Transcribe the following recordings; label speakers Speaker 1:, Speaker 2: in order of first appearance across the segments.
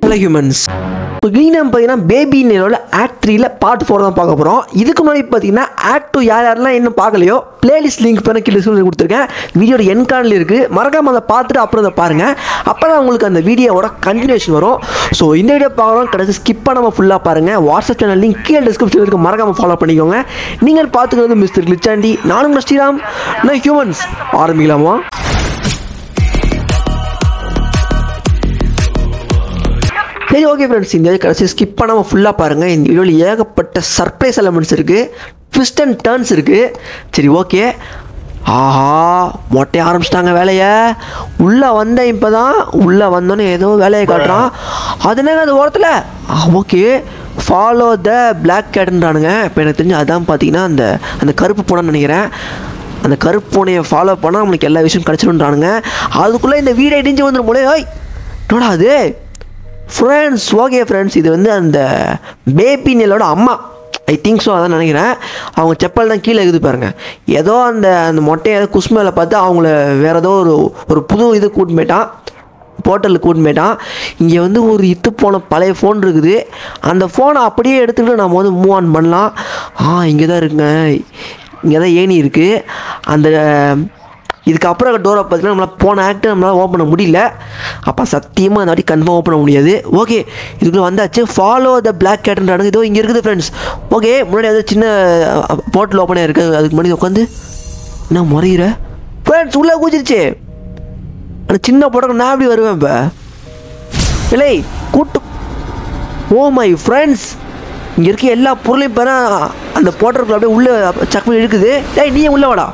Speaker 1: Hello humans இன்னைக்கு நம்ம பார்த்தீங்கன்னா பேபி நேரோட ஆக்ட் த்ரீல பார்ட் ஃபோர் தான் பார்க்க போகிறோம் இதுக்கு முன்னாடி பார்த்தீங்கன்னா ஆக்ட் டூ யார் யாரெல்லாம் இன்னும் பார்க்கலையோ பிளேலிஸ்ட் லிங்க் பண்ண கீழே description ல கொடுத்துருக்கேன் வீடியோட என் கார்டில் இருக்குது மறக்காம அதை பார்த்துட்டு அப்புறம் அதை பாருங்கள் அப்போ தான் உங்களுக்கு அந்த வீடியோவோட கண்டினியூஷன் வரும் ஸோ இந்த வீடியோ பார்க்குறோம் கடைசி ஸ்கிப் பண்ணாமல் ஃபுல்லாக பாருங்கள் வாட்ஸ்அப் சேனல் லிங்க் கீழே டிஸ்கிரிப்ஷன் இருக்கு மறக்காம ஃபாலோ பண்ணிக்கோங்க நீங்கள் பார்த்துக்கிறது மிஸ்டர் கிளிச்சாண்டி நானும் உங்கள் ஸ்ரீராம் நான் ஹியூமன்ஸ் ஆரம்பிக்கலாமா சரி ஓகே ஃப்ரெண்ட்ஸ் இந்த கடைசி ஸ்கிப் பண்ணாமல் ஃபுல்லாக பாருங்கள் இந்த வீடியோவில் ஏகப்பட்ட சர்ப்ரைஸ் எலமெண்ட்ஸ் இருக்குது ட்விஸ்ட் அண்ட் டர்ன்ஸ் இருக்குது சரி ஓகே ஆஹா மொட்டைய ஆரம்பிச்சிட்டாங்க வேலையை உள்ளே வந்தேன் இப்போ தான் உள்ளே வந்தோன்னே ஏதோ வேலையை காட்டுறான் அதுனாங்க அது ஓரத்தில் ஓகே ஃபாலோ த பிளாக் கேட்ன்றானுங்க இப்போ எனக்கு தெரிஞ்சு அதான் பார்த்தீங்கன்னா அந்த அந்த கருப்பு பூனைன்னு நினைக்கிறேன் அந்த கருப்பு பூனையை ஃபாலோ பண்ணால் நம்மளுக்கு எல்லா விஷயம் கிடச்சிடும்ன்றானுங்க அதுக்குள்ளே இந்த வீடை இடிஞ்சு வந்துடும் போலே ஓய் என்னடா அது ஃப்ரெண்ட்ஸ் ஓகே ஃப்ரெண்ட்ஸ் இது வந்து அந்த பேபி நெல்லோட அம்மா ஐ திங்க் ஸோ அதான் நினைக்கிறேன் அவங்க செப்பல் தான் கீழே இருக்குது பாருங்க ஏதோ அந்த அந்த மொட்டையை ஏதோ குஸ்மேல பார்த்து அவங்கள வேற ஏதோ ஒரு ஒரு புது இது கூட்டு போயிட்டான் போர்ட்டலுக்கு கூட்டு போயிட்டான் இங்கே வந்து ஒரு இத்து போன பழைய ஃபோன் இருக்குது அந்த ஃபோனை அப்படியே எடுத்துக்கிட்டு நம்ம வந்து மூவ் ஆன் பண்ணலாம் ஆ இங்கே தான் இருக்குங்க இங்கே தான் ஏணி இருக்குது அந்த இதுக்கப்புறம் டோரை பார்த்தீங்கன்னா நம்மளால் போன ஆக்ட் நம்மளால் ஓப்பன் பண்ண முடியல அப்போ சத்தியமாக அந்த வாட்டி கன்ஃபார்ம் ஓப்பன் பண்ண முடியாது ஓகே இதுக்குள்ளே வந்தாச்சு ஃபாலோ த பிளாக் கேட்ன்றாங்க இதோ இங்கே இருக்குது ஃப்ரெண்ட்ஸ் ஓகே முன்னாடி அது சின்ன போர்ட்டில் ஓப்பனாக இருக்குது அதுக்கு முன்னாடி உட்காந்து என்ன முறையிற ஃப்ரெண்ட்ஸ் உள்ளே கூச்சிருச்சு அந்த சின்ன போட்டோ நான் எப்படி வருவேன் இப்போ இல்லை கூட்டு ஓ மை ஃப்ரெண்ட்ஸ் இங்கே இருக்க எல்லா பொருளையும் பாரு அந்த போட்டருக்குள்ள அப்படியே உள்ளே சக்கரம் இருக்குது டேய் நீயே உள்ளே வாடா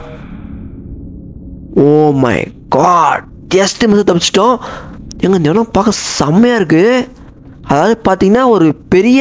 Speaker 1: oh my God just miss தப்பிச்சிட்டோம் எங்க இந்த இடம் பார்க்க செம்மையாக இருக்குது அதாவது பார்த்தீங்கன்னா ஒரு பெரிய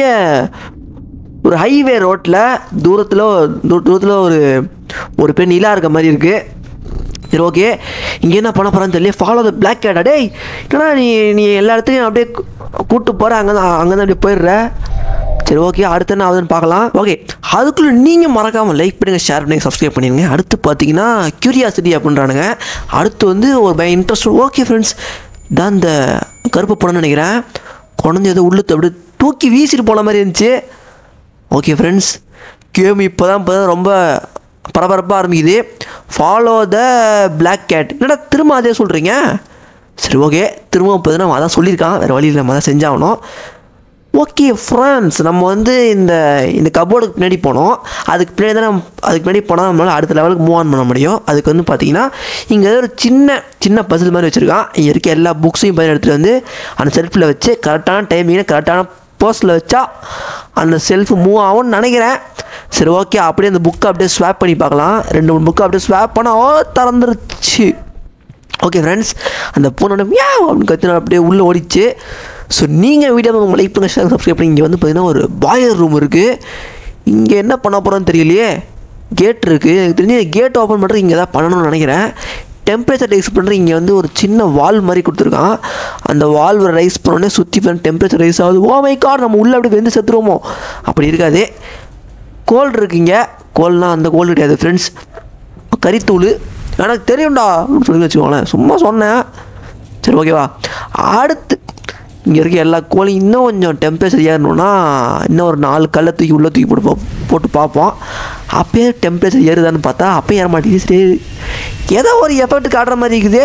Speaker 1: ஒரு ஹைவே ரோட்டில் தூரத்தில் தூரத்தில் ஒரு ஒரு பெரிய நிலா இருக்க மாதிரி இருக்குது சரி ஓகே இங்கே என்ன பண்ண போகிறான்னு தெரியல ஃபாலோ த பிளாக் கேடா டேய் என்னடா நீ நீ எல்லா இடத்துலையும் அப்படியே கூப்பிட்டு போகிற அங்கே தான் அங்கே தான் அப்படியே போயிடுற சரி ஓகே அடுத்து என்ன ஆகுதுன்னு பார்க்கலாம் ஓகே அதுக்குள்ளே நீங்கள் மறக்காமல் லைக் பண்ணுங்கள் ஷேர் பண்ணுங்க சப்ஸ்கிரைப் பண்ணிடுங்க அடுத்து பார்த்தீங்கன்னா க்யூரியாசிட்டி அப்படின்றானுங்க அடுத்து வந்து ஒரு பய இன்ட்ரெஸ்ட் ஓகே ஃப்ரெண்ட்ஸ் தான் இந்த கருப்பு படம்னு நினைக்கிறேன் குழந்தை ஏதோ உள்ளுத்து அப்படியே தூக்கி வீசிட்டு போன மாதிரி இருந்துச்சு ஓகே ஃப்ரெண்ட்ஸ் கேம் இப்போ தான் இப்போ தான் ரொம்ப பரபரப்பாக ஆரம்பிக்குது ஃபாலோ த பிளாக் கேட் என்னடா திரும்ப அதே சொல்கிறீங்க சரி ஓகே திரும்ப பார்த்தீங்கன்னா அவன் அதான் சொல்லியிருக்கான் வேறு வழியில் நம்ம அதான் செஞ்சாகணும் ஓகே ஃப்ரெண்ட்ஸ் நம்ம வந்து இந்த இந்த கபோர்டுக்கு பின்னாடி போனோம் அதுக்கு பின்னாடி தான் நம்ம அதுக்கு பின்னாடி போனால் நம்மளால் அடுத்த லெவலுக்கு மூவ் ஆன் பண்ண முடியும் அதுக்கு வந்து பார்த்தீங்கன்னா இங்கே ஒரு சின்ன சின்ன பசில் மாதிரி வச்சுருக்கான் இங்கே இருக்க எல்லா புக்ஸையும் பார்த்தீங்கன்னா எடுத்துகிட்டு வந்து அந்த செல்ஃபில் வச்சு கரெக்டான டைமிங்கில் கரெக்டான போஸ்ட்டில் வச்சா அந்த செல்ஃப் மூவ் ஆகும்னு நினைக்கிறேன் சரி ஓகே அப்படியே அந்த புக்கை அப்படியே ஸ்வாப் பண்ணி பார்க்கலாம் ரெண்டு மூணு புக்கை அப்படியே ஸ்வாப் பண்ணால் ஓ திறந்துருச்சு ஓகே ஃப்ரெண்ட்ஸ் அந்த பூனோட மியா அப்படின்னு கத்தினா அப்படியே உள்ளே ஓடிச்சு ஸோ நீங்கள் வீடியோ உங்கள் லைக் பண்ண ஷேர் சப்ஸ்கிரைப் பண்ணி இங்கே வந்து பார்த்தீங்கன்னா ஒரு பாயர் ரூம் இருக்குது இங்கே என்ன பண்ண போகிறோன்னு தெரியலையே கேட் இருக்குது எனக்கு தெரிஞ்சு கேட் ஓப்பன் பண்ணுறது இங்கே தான் பண்ணணும்னு நினைக்கிறேன் டெம்பரேச்சர் ரைஸ் பண்ணுறது இங்கே வந்து ஒரு சின்ன வால் மாதிரி கொடுத்துருக்கான் அந்த வால் ரைஸ் பண்ணோடனே சுற்றி பண்ண டெம்பரேச்சர் ரைஸ் ஆகுது ஓ மை கார் நம்ம உள்ளே அப்படி வெந்து செத்துருவோமோ அப்படி இருக்காது கோல் இருக்குங்க கோல்னால் அந்த கோல் கிடையாது ஃப்ரெண்ட்ஸ் கறித்தூள் எனக்கு தெரியும்டா அப்படின்னு சொல்லி வச்சுக்கோங்களேன் சும்மா சொன்னேன் சரி ஓகேவா அடுத்து இங்கே இருக்க எல்லா கோழியும் இன்னும் கொஞ்சம் டெம்பரேச்சர் ஏறணும்னா இன்னும் ஒரு நாலு கல்லை தூக்கி உள்ளே தூக்கி போட்டு பா- போட்டு பார்ப்போம் அப்பயே டெம்பரேச்சர் ஏறுதான்னு பார்த்தா அப்பயும் ஏற மாட்டேங்குது சரி ஏதோ ஒரு எஃபெக்ட் காட்டுற மாதிரி இருக்குது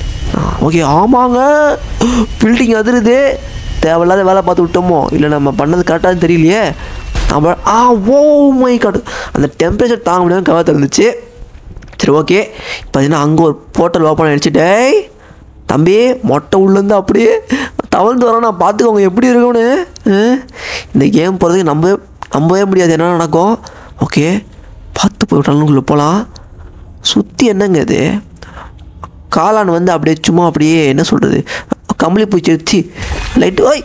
Speaker 1: ஓகே ஆமாங்க பில்டிங் அதிருது தேவையில்லாத வேலை பார்த்து விட்டோமோ இல்லை நம்ம பண்ணது கரெக்டாக தெரியலையே நம்ம ஆ ஓ மை காட் அந்த டெம்பரேச்சர் தாங்க முடியாமல் கவலை திறந்துச்சு சரி ஓகே பார்த்தீங்கன்னா அங்கே ஒரு போர்ட்டல் ஓப்பன் ஆகிடுச்சு டேய் தம்பி மொட்டை உள்ளேருந்து அப்படியே தவழ்ந்து வரோம் நான் பார்த்துக்கோங்க எப்படி இருக்கும்னு ஆ? இந்த கேம் போகிறதுக்கு நம்ப நம்பவே முடியாது என்ன நடக்கும் ஓகே பார்த்து போய் விட்டாலும் போகலாம் சுற்றி என்னங்க இது காளான் வந்து அப்படியே சும்மா அப்படியே என்ன சொல்கிறது கம்பளி பூச்சி வச்சு லைட்டு ஓய்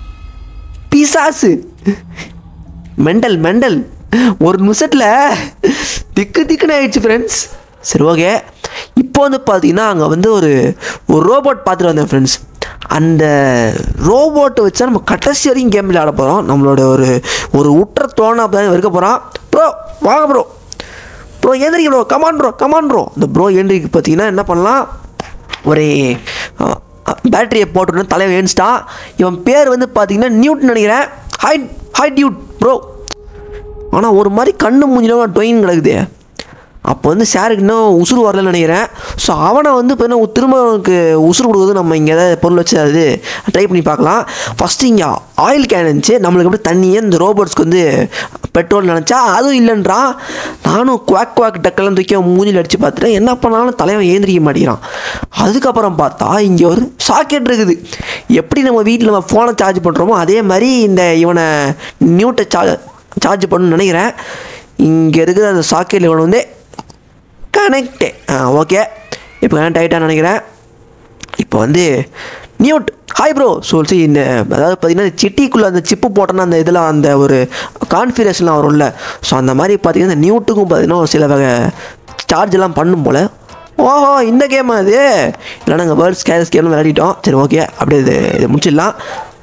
Speaker 1: பிசாசு மெண்டல் மெண்டல் ஒரு நிமிஷத்தில் திக்கு திக்குன்னு ஆயிடுச்சு ஃப்ரெண்ட்ஸ் சரி ஓகே இப்போ வந்து பார்த்தீங்கன்னா அங்கே வந்து ஒரு ஒரு ரோபோட் பார்த்துட்டு வந்தேன் ஃப்ரெண்ட்ஸ் அந்த ரோபோட்டை வச்சா நம்ம கடைசி வரைக்கும் கேம் விளையாட போகிறோம் நம்மளோட ஒரு ஒரு உற்ற தோணை தான் இருக்க போகிறோம் ப்ரோ வாங்க ப்ரோ ப்ரோ ஏந்திரிக்க bro come on bro come on bro இந்த ப்ரோ ஏந்திரிக்கு பார்த்தீங்கன்னா என்ன பண்ணலாம் ஒரு பேட்டரியை போட்டுன்னு தலைவன் ஏன்ஸ்டான் இவன் பேர் வந்து பார்த்தீங்கன்னா நியூட் நினைக்கிறேன் ஹை ஹை டியூட் ப்ரோ ஆனால் ஒரு மாதிரி கண்ணு மூஞ்சிலாம் டொயின் கிடக்குது அப்போ வந்து சாருக்கு இன்னும் உசுறு வரலன்னு நினைக்கிறேன் ஸோ அவனை வந்து இப்போ என்ன திரும்ப அவனுக்கு உசுறு கொடுக்குறது நம்ம இங்கே ஏதாவது பொருள் வச்சு அது ட்ரை பண்ணி பார்க்கலாம் ஃபஸ்ட்டு இங்கே ஆயில் கேன் இருந்துச்சு நம்மளுக்கு அப்படியே தண்ணியே இந்த ரோபோட்ஸ்க்கு வந்து பெட்ரோல் நினச்சா அதுவும் இல்லைன்றான் நானும் குவாக் குவாக் டக்கெல்லாம் தூக்கி அவன் மூஞ்சில் அடித்து பார்த்துட்டேன் என்ன பண்ணாலும் தலைவன் ஏந்திரிக்க மாட்டேங்கிறான் அதுக்கப்புறம் பார்த்தா இங்கே ஒரு சாக்கெட் இருக்குது எப்படி நம்ம வீட்டில் நம்ம ஃபோனை சார்ஜ் பண்ணுறோமோ அதே மாதிரி இந்த இவனை நியூட்டை சார்ஜ் சார்ஜ் பண்ணணும்னு நினைக்கிறேன் இங்கே இருக்கிற அந்த சாக்கெட்டில் இவனை வந்து கனெக்டு ஆ ஓகே இப்போ கனெக்ட் ஆகிட்டான்னு நினைக்கிறேன் இப்போ வந்து நியூட் ஹாய் ப்ரோ சொல்லி இந்த அதாவது பார்த்தீங்கன்னா சிட்டிக்குள்ளே அந்த சிப்பு போட்டோன்னா அந்த இதில் அந்த ஒரு கான்ஃபிகரேஷன்லாம் வரும்ல ஸோ அந்த மாதிரி பார்த்தீங்கன்னா இந்த நியூட்டுக்கும் பார்த்தீங்கன்னா ஒரு சில வகை சார்ஜ் எல்லாம் பண்ணும் போல் ஓஹோ இந்த கேமா இது இல்லை நாங்கள் வேர்ல்ட்ஸ் கேரஸ் கேம் விளையாடிட்டோம் சரி ஓகே அப்படியே இது இதை முடிச்சிடலாம்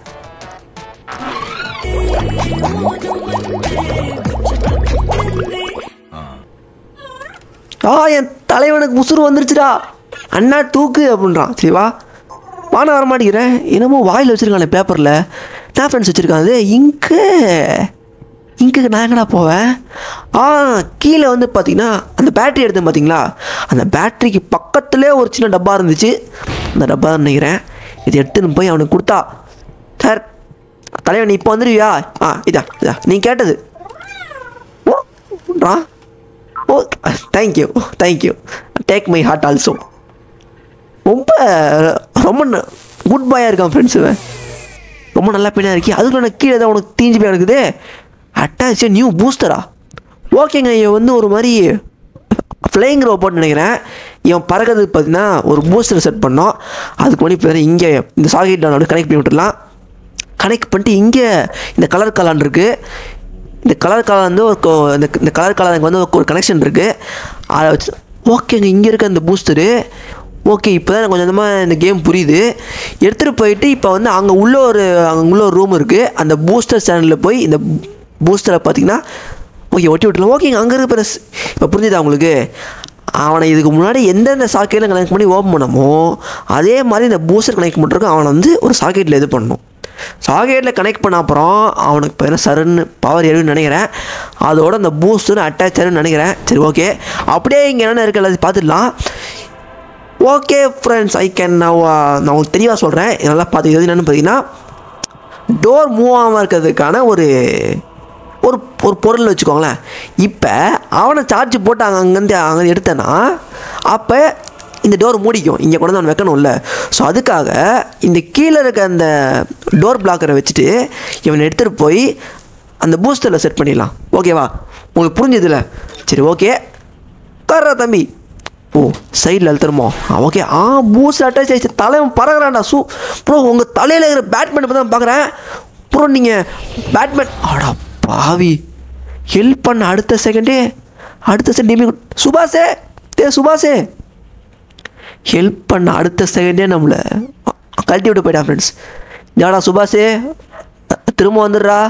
Speaker 1: ஆ என் தலைவனுக்கு உசுறு வந்துருச்சுடா அண்ணா தூக்கு அப்படின்றான் சரி வா வான வர மாட்டேங்கிறேன் என்னமோ வாயில் வச்சுருக்கானே பேப்பரில் நான் ஃப்ரெண்ட்ஸ் வச்சுருக்கான் அது இங்கு இங்கு நான் எங்கடா போவேன் ஆ கீழே வந்து பார்த்தீங்கன்னா அந்த பேட்டரி எடுத்தேன் பார்த்தீங்களா அந்த பேட்டரிக்கு பக்கத்துலேயே ஒரு சின்ன டப்பா இருந்துச்சு அந்த டப்பா தான் நினைக்கிறேன் இது எடுத்துன்னு போய் அவனுக்கு கொடுத்தா சார் தலைவன் இப்போ வந்துடுவியா ஆ இதா இதா நீ கேட்டது oh oh thank you thank you take my heart also ரொம்ப ரொம்ப குட் பாயாக இருக்கான் ஃப்ரெண்ட்ஸ் இவன் ரொம்ப நல்லா பையனாக இருக்கி அதுக்குள்ள நான் கீழே தான் உனக்கு தீஞ்சு போய் இருக்குது அட்டாச் நியூ பூஸ்டரா ஓகேங்க இவன் வந்து ஒரு மாதிரி ஃப்ளைங் ரோபோட் நினைக்கிறேன் இவன் பறக்கிறதுக்கு பார்த்தீங்கன்னா ஒரு பூஸ்டர் செட் பண்ணோம் அதுக்கு முன்னாடி இப்போ இங்கே இந்த சாக்கெட் வந்து கனெக்ட் பண்ணி விட்டுடலாம் கனெக்ட் பண்ணிட்டு இங்கே இந்த கலர் கலான் இருக்குது இந்த கலர் கலர் வந்து ஒரு கொ- இந்த இந்த கலர் கலருக்கு வந்து ஒரு கனெக்ஷன் இருக்குது அதை வச்சு ஓகேங்க இங்கே இருக்க இந்த பூஸ்டரு ஓகே இப்போ தான் கொஞ்சம் கொஞ்சமாக இந்த கேம் புரியுது எடுத்துகிட்டு போயிட்டு இப்போ வந்து அங்கே உள்ள ஒரு அங்கே உள்ள ஒரு ரூம் இருக்குது அந்த பூஸ்டர் சேனலில் போய் இந்த பூஸ்டரை பார்த்தீங்கன்னா ஓகே ஒட்டி விட்டுலாம் ஓகேங்க அங்கே இருக்க ப்ரெஸ் இப்போ புரிஞ்சுதா உங்களுக்கு அவனை இதுக்கு முன்னாடி எந்தெந்த சாக்கெட்டில் கனெக்ட் பண்ணி ஓப்பன் பண்ணமோ அதே மாதிரி இந்த பூஸ்டர் கனெக்ட் பண்ணுறதுக்கு அவனை வந்து ஒரு சாக்கெட்டில் இது பண்ணணும் சாக்கெட்டில் கனெக்ட் பண்ண அப்புறம் அவனுக்கு இப்போ என்ன சருன்னு பவர் ஏறுன்னு நினைக்கிறேன் அதோட அந்த பூஸ்டர் அட்டாச் ஆயிருன்னு நினைக்கிறேன் சரி ஓகே அப்படியே இங்கே என்னென்ன இருக்குது எல்லாத்தையும் பார்த்துடலாம் ஓகே ஃப்ரெண்ட்ஸ் ஐ கேன் நான் நான் உங்களுக்கு தெளிவாக சொல்கிறேன் நல்லா பார்த்துக்கிறது என்னென்னு பார்த்தீங்கன்னா டோர் மூவ் ஆகாமல் இருக்கிறதுக்கான ஒரு ஒரு ஒரு பொருள் வச்சுக்கோங்களேன் இப்போ அவனை சார்ஜ் போட்டு அங்கே அங்கேருந்து அங்கே எடுத்தேன்னா அப்போ இந்த டோர் மூடிக்கும் இங்கே கொண்டு வந்து அவன் வைக்கணும்ல ஸோ அதுக்காக இந்த கீழே இருக்க அந்த டோர் பிளாக்கரை வச்சுட்டு இவனை எடுத்துகிட்டு போய் அந்த பூஸ்டரில் செட் பண்ணிடலாம் ஓகேவா உங்களுக்கு புரிஞ்சுதுல சரி ஓகே கர்றா தம்பி ஓ சைடில் அழுத்தணுமோ ஆ ஓகே ஆ பூஸ்ட் அட்டாச் ஆயிடுச்சு தலைவன் பறகுறான்டா சூ ப்ரோ உங்கள் தலையில் இருக்கிற பேட்மேன் இப்போ தான் பார்க்குறேன் ப்ரோ நீங்கள் பேட்மேன் ஆடா பாவி ஹெல்ப் பண்ண அடுத்த செகண்டே அடுத்த செகண்ட் சுபாஷே தே சுபாஷே ஹெல்ப் பண்ண அடுத்த செகண்டே நம்மளை கழட்டி விட்டு போயிட்டான் ஃப்ரெண்ட்ஸ் ஜாடா சுபாஷே திரும்ப வந்துடுறா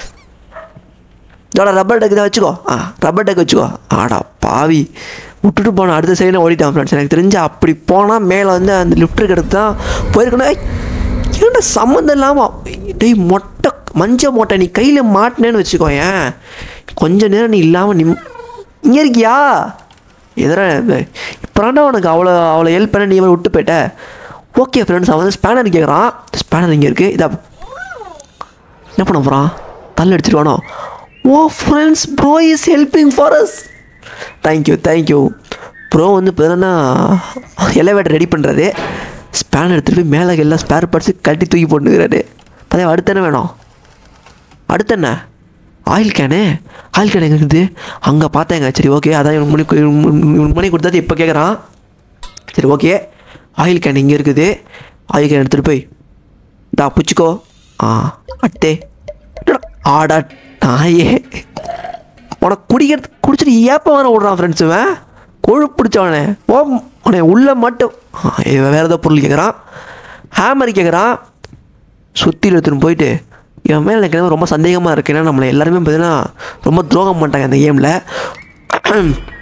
Speaker 1: ஜாடா ரப்பர் டெக் தான் வச்சுக்கோ ஆ ரப்பர் டெக் வச்சுக்கோ ஆடா பாவி விட்டுட்டு போன அடுத்த சைடில் ஓடிட்டான் ஃப்ரெண்ட்ஸ் எனக்கு தெரிஞ்சு அப்படி போனால் மேலே வந்து அந்த லிஃப்ட் எடுத்து தான் போயிருக்கணும் ஏய், ஏன்டா சம்மந்தம் இல்லாமல் டேய் மொட்டை மஞ்ச மொட்டை நீ கையில் மாட்டினேன்னு வச்சுக்கோ ஏன் கொஞ்ச நேரம் நீ இல்லாமல் நிம் இங்கே இருக்கியா எதிரா இப்போடா உனக்கு அவ்வளோ அவ்வளோ ஹெல்ப் பண்ண நீ அவனை விட்டு போயிட்ட ஓகே ஃப்ரெண்ட்ஸ் அவன் வந்து ஸ்பேனர் கேட்குறான் ஸ்பேனர் இங்கே இருக்குது இதா என்ன பண்ண போகிறான் தள்ள அடிச்சிருவானோ oh friends bro is helping for us thank you thank you bro வந்து இப்போ என்னன்னா எலவேட்டர் ரெடி பண்ணுறது ஸ்பேன் எடுத்துகிட்டு போய் மேலே எல்லாம் ஸ்பேர் பார்ட்ஸு கட்டி தூக்கி போட்டுக்கிறாரு அதே அடுத்து என்ன வேணும் அடுத்து என்ன ஆயில் கேனு ஆயில் கேன் எங்கே இருக்குது அங்கே பார்த்தேங்க சரி ஓகே அதான் இவனுக்கு மணி இவனுக்கு மணி கொடுத்தது இப்போ கேட்குறான் சரி ஓகே ஆயில் கேன் இங்கே இருக்குது ஆயில் கேன் எடுத்துகிட்டு போய் டா பிடிச்சிக்கோ ஆ அட்டே என்னடா, ஆடா நாயே உனக்கு குடிக்கிறது குடிச்சிட்டு ஏப்ப வர விட்றான் ஃப்ரெண்ட்ஸ் இவன் கொழுப்பு பிடிச்சவனே ஓ உனே உள்ள மட்டும் ஆ, இவன் வேறு ஏதோ பொருள் கேட்குறான் ஹேமர் கேட்குறான் சுற்றி எடுத்துன்னு போயிட்டு இவன் மேலே எனக்கு என்னமோ ரொம்ப சந்தேகமாக இருக்கு ஏன்னா நம்மளை எல்லாருமே பார்த்தீங்கன்னா ரொம்ப துரோகம் பண்ணிட்டாங்க அந்த கேமில்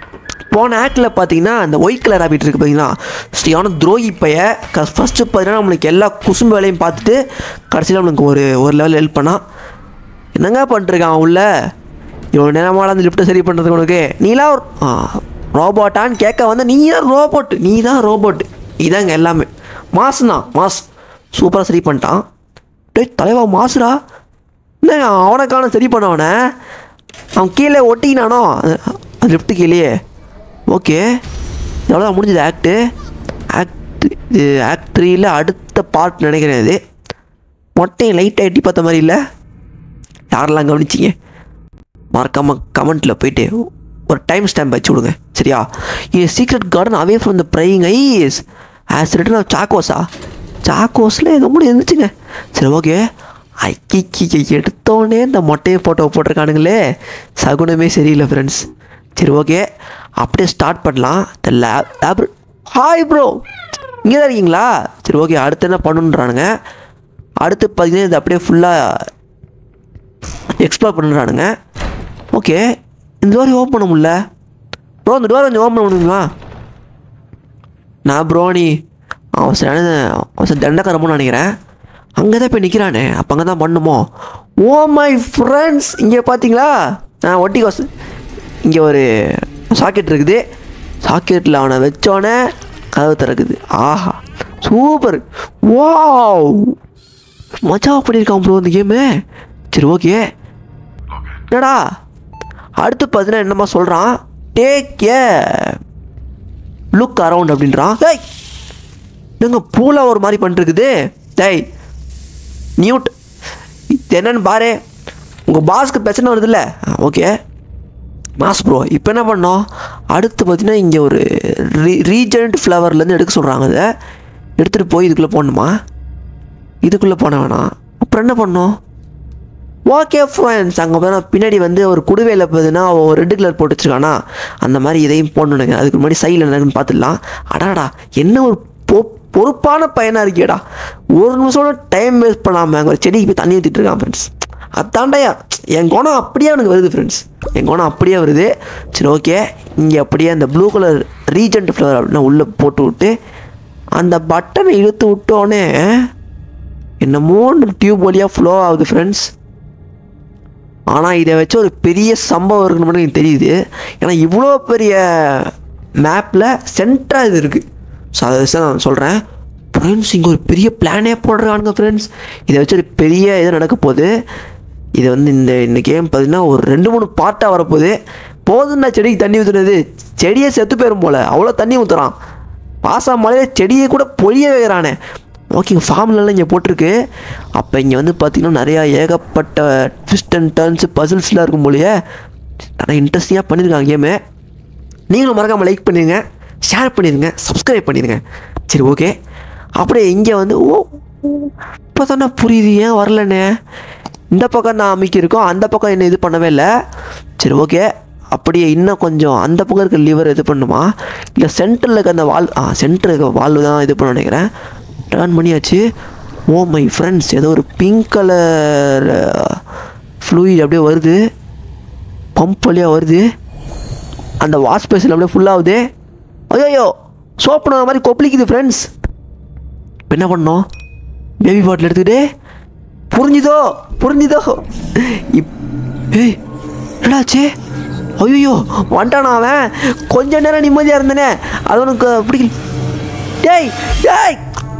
Speaker 1: போன ஆக்டில் பார்த்தீங்கன்னா அந்த ஒயிட் கலர் ஹேபிட் இருக்குது பார்த்தீங்கன்னா சரியான துரோகி பைய ஃபஸ்ட்டு பார்த்தீங்கன்னா நம்மளுக்கு எல்லா குசும்பு வேலையும் பார்த்துட்டு கடைசியில் நம்மளுக்கு ஒரு ஒரு லெவல் ஹெல்ப் பண்ணான் என்னங்க பண்ணிட்டுருக்கான் உள்ள இவ்வளோ நேரமாக அந்த லிஃப்ட்டை சரி பண்ணுறதுக்கு உனக்கு நீலாம் ஒரு ரோபோட்டான்னு கேட்க வந்து நீ தான் ரோபோட் நீ தான் ரோபோட் இதாங்க எல்லாமே மாசு தான் மாஸ் சூப்பராக சரி பண்ணிட்டான் டேய் தலைவா மாசுடா என்னங்க அவனை காண சரி பண்ணவனே அவன் கீழே ஒட்டிக்கினானோ அது லிஃப்ட்டு கீழேயே ஓகே எவ்வளோ முடிஞ்சது ஆக்டு ஆக்ட் இது ஆக்ட் த்ரீயில் அடுத்த பார்ட் நினைக்கிறேன் இது மொட்டையும் லைட்டாக எட்டி பார்த்த மாதிரி இல்லை யாரெல்லாம் கவனிச்சிங்க மறக்காமல் கமெண்ட்டில் போயிட்டு ஒரு டைம் ஸ்டாம்ப் வச்சு விடுங்க சரியா இது secret garden away from the prying eyes as written of சாக்கோஸா சாக்கோஸில் ஏதோ கூட இருந்துச்சுங்க சரி ஓகே ஐக்கி எடுத்தோடனே இந்த மொட்டையை ஃபோட்டோ போட்டிருக்கானுங்களே சகுனமே சரியில்லை ஃப்ரெண்ட்ஸ் சரி ஓகே அப்படியே ஸ்டார்ட் பண்ணலாம் இந்த லேப் லேப் ஹாய் ப்ரோ இங்கே தான் இருக்கீங்களா சரி ஓகே அடுத்து என்ன பண்ணுன்றானுங்க அடுத்து பார்த்தீங்கன்னா இது அப்படியே ஃபுல்லாக எக்ஸ்ப்ளோர் பண்ணுறானுங்க ஓகே இந்த டோர் ஓப்பன் பண்ண முடியல ப்ரோ இந்த டோர் கொஞ்சம் ஓப்பன் பண்ண முடியுமா நான் ப்ரோ நீ அவன் சரியான அவன் சரி தண்டக்காரமோன்னு நினைக்கிறேன் அங்கே தான் போய் நிற்கிறானே அப்போ அங்கே தான் பண்ணுமோ ஓ மை ஃப்ரெண்ட்ஸ் இங்கே பார்த்தீங்களா ஆ ஒட்டி கோஸ் இங்கே ஒரு சாக்கெட் இருக்குது சாக்கெட்டில் அவனை வச்சோடனே கதவு திறக்குது ஆஹா சூப்பர் வாவ் மஜாவா பண்ணியிருக்கான் ப்ரோ இந்த கேமு சரி ஓகே என்னடா அடுத்து பார்த்தீங்கன்னா என்னமா சொல்கிறான் டேக் ஏ லுக் அரவுண்ட் அப்படின்றான் டேய் என்னங்க பூலா ஒரு மாதிரி பண்ணிருக்குது டேய் நியூட் இது என்னன்னு பாரு உங்கள் பாஸ்க்கு பிரச்சனை வருதுல்ல ஓகே மாஸ் ப்ரோ இப்போ என்ன பண்ணோம் அடுத்து பார்த்தீங்கன்னா இங்கே ஒரு ரீ ரீஜென்ட் ஃப்ளவர்லேருந்து எடுக்க சொல்கிறாங்க அதை எடுத்துகிட்டு போய் இதுக்குள்ளே போடணுமா இதுக்குள்ளே போன வேணாம் அப்புறம் என்ன பண்ணோம் ஓகே ஃப்ரெண்ட்ஸ் அங்கே போனால் பின்னாடி வந்து ஒரு குடுவையில் பார்த்தீங்கன்னா ஒரு ரெட் கலர் போட்டு வச்சிருக்கானா அந்த மாதிரி இதையும் போடணுங்க அதுக்கு முன்னாடி சைடில் என்னன்னு பார்த்துடலாம் அடாடா என்ன ஒரு பொ பொறுப்பான பையனாக இருக்கியடா ஒரு நிமிஷம் டைம் வேஸ்ட் பண்ணாமல் அங்கே ஒரு செடிக்கு போய் தண்ணி ஊற்றிட்டு இருக்கான் ஃப்ரெண்ட்ஸ் அதாண்டையா என் குணம் அப்படியே அவனுக்கு வருது ஃப்ரெண்ட்ஸ் என் குணம் அப்படியே வருது சரி ஓகே இங்கே அப்படியே அந்த ப்ளூ கலர் ரீஜென்ட் ஃப்ளவர் அப்படின்னா உள்ளே போட்டு விட்டு அந்த பட்டனை இழுத்து விட்டோன்னே என்னமோ டியூப் வழியாக ஃப்ளோ ஆகுது ஃப்ரெண்ட்ஸ் ஆனால் இதை வச்சு ஒரு பெரிய சம்பவம் இருக்குன்னு மட்டும் எனக்கு தெரியுது ஏன்னா இவ்வளோ பெரிய மேப்பில் சென்டராக இது இருக்குது ஸோ அதை வச்சு தான் நான் சொல்கிறேன் ஃப்ரெண்ட்ஸ் இங்கே ஒரு பெரிய பிளானே போடுறானுங்க ஃப்ரெண்ட்ஸ் இதை வச்சு ஒரு பெரிய இது நடக்க போகுது இது வந்து இந்த இந்த கேம் பார்த்தீங்கன்னா ஒரு ரெண்டு மூணு பார்ட்டாக வரப்போகுது போதுன்னா செடிக்கு தண்ணி ஊற்றுனது செடியே செத்து போயிடும் போல் அவ்வளோ தண்ணி ஊற்றுறான் பாசா மழையில செடியை கூட பொழிய வைக்கிறானே ஓகே ஃபார்ம்லலாம் இங்கே போட்டிருக்கு அப்போ இங்கே வந்து பார்த்தீங்கன்னா நிறையா ஏகப்பட்ட ட்விஸ்ட் அண்ட் டர்ன்ஸு பசில்ஸ்லாம் இருக்கும் போலயே நிறைய இன்ட்ரெஸ்டிங்காக பண்ணியிருக்காங்க கேமு நீங்களும் மறக்காமல் லைக் பண்ணிடுங்க ஷேர் பண்ணிடுங்க சப்ஸ்கிரைப் பண்ணிடுங்க சரி ஓகே அப்படியே இங்கே வந்து ஓ இப்போ தானே புரியுது ஏன் வரலண்ணே இந்த பக்கம் நான் அமைக்கிருக்கோம் அந்த பக்கம் என்ன இது பண்ணவே இல்லை சரி ஓகே அப்படியே இன்னும் கொஞ்சம் அந்த பக்கம் இருக்க லிவர் இது பண்ணுமா இல்லை சென்டரில் இருக்க அந்த வால் ஆ சென்டர் இருக்க வால்வு தான் இது பண்ண நினைக்கிறேன் டர்ன் பண்ணியாச்சு ஓ மை ஃப்ரெண்ட்ஸ் ஏதோ ஒரு பிங்க் கலர் ஃப்ளூயிட் அப்படியே வருது பம்ப் வழியாக வருது அந்த வாஷ் பேஷன் அப்படியே ஃபுல்லாகுது ஐயோ சோப்புன மாதிரி கொப்பளிக்குது ஃப்ரெண்ட்ஸ் இப்போ என்ன பண்ணோம் பேபி பாட்டில் எடுத்துக்கிட்டு புரிஞ்சுதோ புரிஞ்சுதோ இப் ஏய் என்னடாச்சு ஐயோ வந்துட்டானா அவன் கொஞ்ச நேரம் நிம்மதியாக இருந்தனே அது உனக்கு பிடிக்கல டேய் டேய்